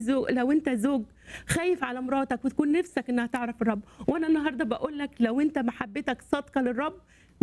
زو- لو انت زوج خايف على مراتك وتكون نفسك انها تعرف الرب وانا النهارده بقول لك لو انت محبتك صادقه للرب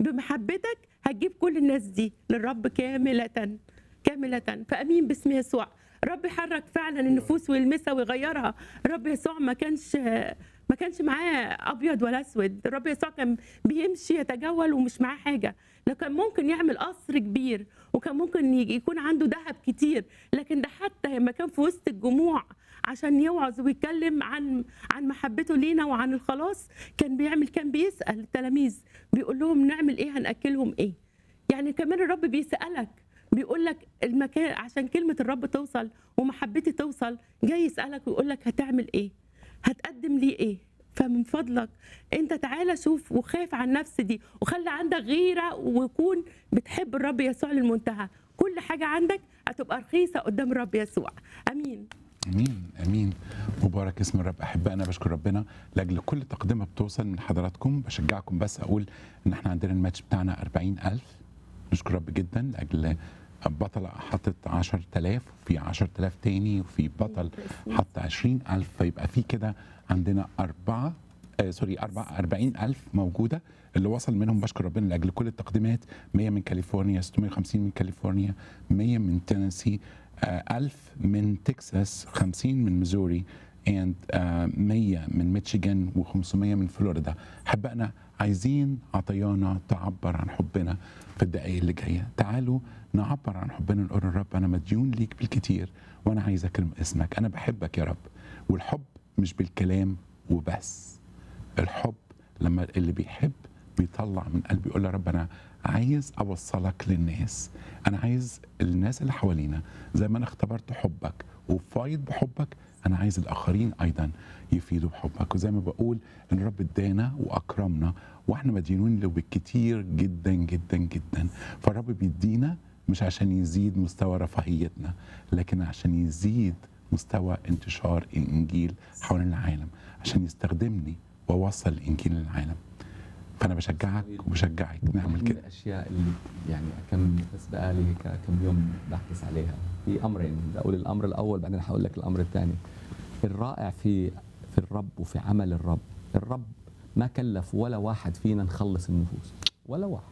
بمحبتك هتجيب كل الناس دي للرب كامله كامله فامين باسم يسوع رب يحرك فعلا النفوس ويلمسها ويغيرها رب يسوع ما كانش ما كانش معاه ابيض ولا اسود الرب يسوع كان بيمشي يتجول ومش معاه حاجه لكن ممكن يعمل قصر كبير وكان ممكن يجي- يكون عنده ذهب كتير لكن ده حتى لما كان في وسط الجموع عشان يوعظ ويتكلم عن عن محبته لينا وعن الخلاص كان بيعمل كان بيسال التلاميذ بيقول لهم نعمل ايه هناكلهم ايه يعني كمان الرب بيسالك بيقول لك المكان عشان كلمه الرب توصل ومحبتي توصل جاي يسالك ويقول لك هتعمل ايه هتقدم لي ايه فمن فضلك انت تعالى شوف وخاف عن النفس دي وخلي عندك غيره وكون بتحب الرب يسوع للمنتهى كل حاجه عندك هتبقى رخيصه قدام الرب يسوع امين امين امين مبارك اسم الرب احبائي انا بشكر ربنا لاجل كل تقدمه بتوصل من حضراتكم بشجعكم بس اقول ان احنا عندنا الماتش بتاعنا 40000 نشكر رب جدا لاجل بطلة حطت 10000 وفي 10000 تاني وفي بطل حط 20000 فيبقى في كده عندنا أربعة آه سوري أربعة 40000 موجودة اللي وصل منهم بشكر ربنا لاجل كل التقديمات 100 من كاليفورنيا 650 من كاليفورنيا 100 من تينيسي آه 1000 من تكساس 50 من ميزوري and آه 100 من ميشيغان و500 من فلوريدا حبقنا عايزين عطيانا تعبر عن حبنا في الدقايق اللي جايه تعالوا نعبر عن حبنا نقول للرب انا مديون ليك بالكتير وانا عايز اكرم اسمك انا بحبك يا رب والحب مش بالكلام وبس الحب لما اللي بيحب بيطلع من قلبه يقول يا رب انا عايز اوصلك للناس انا عايز الناس اللي حوالينا زي ما انا اختبرت حبك وفايض بحبك انا عايز الاخرين ايضا يفيدوا بحبك وزي ما بقول ان الرب ادانا واكرمنا واحنا مدينون له بالكتير جدا جدا جدا فالرب بيدينا مش عشان يزيد مستوى رفاهيتنا لكن عشان يزيد مستوى انتشار الانجيل حوالين العالم عشان يستخدمني واوصل الانجيل للعالم فانا بشجعك وبشجعك نعمل من كده الاشياء اللي يعني كم بس بقالي هيك كم يوم بحكس عليها في امرين بدي اقول الامر الاول بعدين حقول لك الامر الثاني الرائع في في الرب وفي عمل الرب الرب ما كلف ولا واحد فينا نخلص النفوس ولا واحد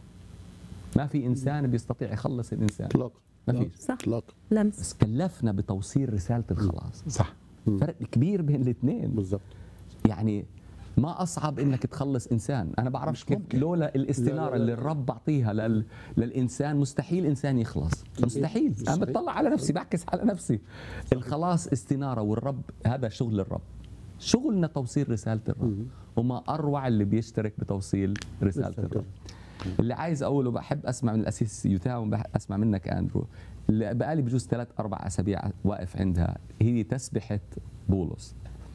ما في انسان بيستطيع يخلص الانسان اطلاقا ما فيش صح اطلاقا لمس بس كلفنا بتوصيل رساله الخلاص صح فرق كبير بين الاثنين بالضبط يعني ما اصعب انك تخلص انسان انا بعرفش كيف ممكن. لولا الاستناره لا، لا، لا. اللي الرب بعطيها لل... للانسان مستحيل انسان يخلص مستحيل انا مستحيل. بطلع على نفسي بعكس على نفسي الخلاص استناره والرب هذا شغل الرب شغلنا توصيل رساله الرب وما اروع اللي بيشترك بتوصيل رساله رسالة الرب اللي عايز اقوله بحب اسمع من الاسيس يوتام وبحب اسمع منك اندرو اللي بقالي بجوز ثلاث اربع اسابيع واقف عندها هي تسبحه بولس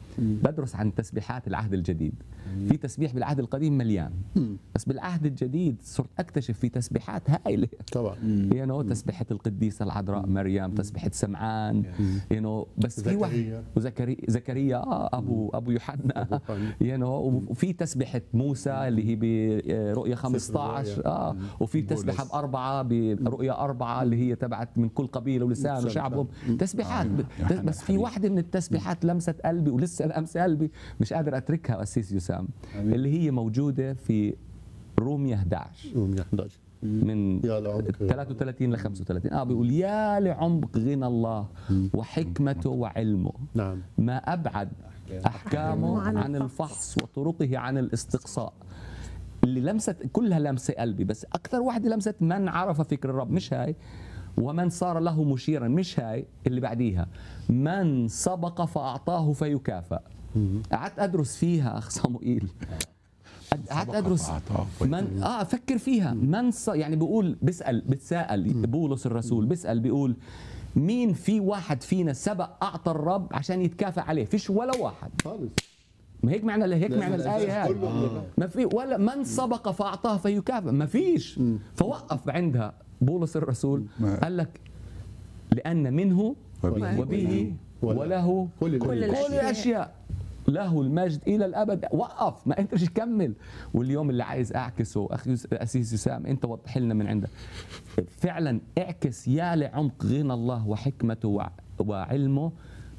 بدرس عن تسبيحات العهد الجديد في تسبيح بالعهد القديم مليان بس بالعهد الجديد صرت اكتشف في تسبيحات هائله طبعا يو نو تسبيحه القديسه العذراء مريم تسبيحه سمعان يو نو بس في واحد زكريا. وزكريا زكريا آه ابو ابو يوحنا يوحنا. يو نو وفي تسبيحه موسى اللي هي برؤيا 15 الرؤيا. اه وفي تسبيحه باربعه برؤيا اربعه اللي هي تبعت من كل قبيله ولسان لسان وشعبهم وشعب. تسبيحات ب- يوحنا بس في الحبيب. واحده من التسبيحات لمست قلبي ولسه لمس قلبي مش قادر اتركها اسيس يسام اللي هي موجوده في روميا 11 يوم 11 من يا لعمق 33 ل 35 اه بيقول يا لعمق غنى الله وحكمته وعلمه نعم ما ابعد احكامه عن عن الفحص وطرقه عن الاستقصاء اللي لمست كلها لمسه قلبي بس اكثر واحده لمست من عرف فكر الرب مش هاي ومن صار له مشيرا مش هاي اللي بعديها من سبق فاعطاه فيكافئ قعدت ادرس فيها اخ صموئيل قعدت سبق ادرس فأعطاه من اه فكر فيها من ص... يعني بيقول بيسال بتساءل بولس الرسول بيسال بيقول مين في واحد فينا سبق اعطى الرب عشان يتكافئ عليه فيش ولا واحد خالص ما هيك معنى هيك لا، معنى لا، الايه كله هاي من ما في ولا من سبق فاعطاه فيكافئ ما فيش فوقف عندها بولس الرسول ما- قال لك لان منه وبه وبه وله. وله كل كل الأشياء. كل الاشياء له المجد الى الابد وقف ما انتش تكمل واليوم اللي عايز اعكسه اخي يوس- اسيس يسام انت وضح لنا من عندك فعلا اعكس يا لعمق غنى الله وحكمته وع- وعلمه